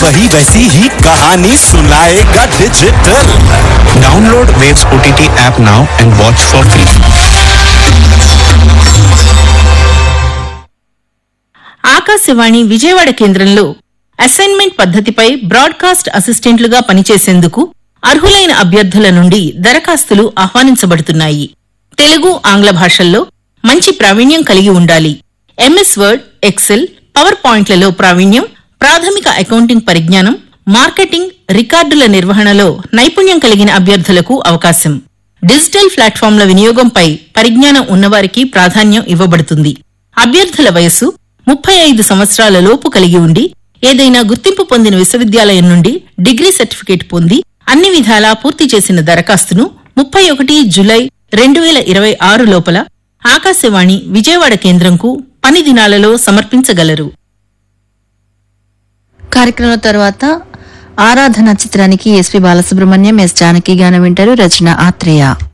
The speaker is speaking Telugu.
वही वैसी ही कहानी सुनाएगा digital Download Waves OTT app now and watch for free. Akashvani Vijayawada కేంద్రంలో అసైన్మెంట్ పద్ధతిపై బ్రాడ్కాస్ట్ అసిస్టెంట్లుగా పనిచేసేందుకు అర్హులైన అభ్యర్థుల నుండి దరఖాస్తులు ఆహ్వానించబడుతున్నాయి తెలుగు ఆంగ్ల భాషల్లో మంచి ప్రావీణ్యం కలిగి ఉండాలి ఎంఎస్ వర్డ్ ఎక్సెల్ పవర్ పాయింట్లలో ప్రావీణ్యం ప్రాథమిక అకౌంటింగ్ పరిజ్ఞానం మార్కెటింగ్ రికార్డుల నిర్వహణలో నైపుణ్యం కలిగిన అభ్యర్థులకు అవకాశం డిజిటల్ ప్లాట్ఫామ్ల వినియోగంపై పరిజ్ఞానం ఉన్నవారికి ప్రాధాన్యం ఇవ్వబడుతుంది అభ్యర్థుల వయస్సు ముప్పై ఐదు సంవత్సరాల లోపు కలిగి ఉండి ఏదైనా గుర్తింపు పొందిన విశ్వవిద్యాలయం నుండి డిగ్రీ సర్టిఫికేట్ పొంది అన్ని విధాలా పూర్తి చేసిన దరఖాస్తును ముప్పై ఒకటి జులై రెండు వేల ఇరవై ఆరు లోపల ఆకాశవాణి విజయవాడ కేంద్రంకు పని దినాలలో సమర్పించగలరు కార్యక్రమం తర్వాత ఆరాధన చిత్రానికి ఎస్పి బాలసుబ్రహ్మణ్యం ఎస్ జానకి గానం వింటారు రచన ఆత్రేయ